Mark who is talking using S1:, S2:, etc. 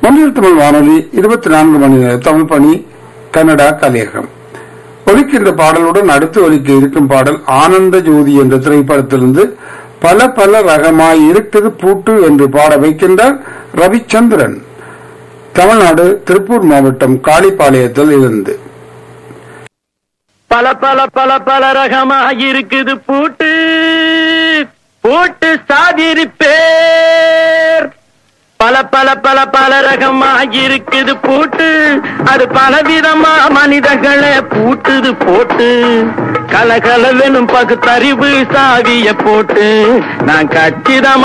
S1: ஒன்றில் தமிழ் வானொலி இருபத்தி நான்கு மணி நேர தமிழ் பணி கன்னடா கலையகம் ஒலிக்கின்ற பாடலுடன் அடுத்து ஒலிக்க இருக்கும் பாடல் ஆனந்த ஜோதி என்ற திரைப்படத்திலிருந்து பல பல ரகமாய் இருக்குது பூட்டு என்று பாட வைக்கின்றார் ரவிச்சந்திரன் தமிழ்நாடு திருப்பூர் மாவட்டம் காளிப்பாளையத்தில் இருந்து
S2: பல பல பல பல ரகமா இருக்குது பூட்டு பூட்டு சாதிருப்பேர் பல பல பல பல ரகமா இருக்குது பூட்டு அது பலவிதமா மனிதர்களை பூட்டுது போட்டு கலகலவெனும் பகுத்தறிவு சாவிய போட்டு நான் கச்சிதமா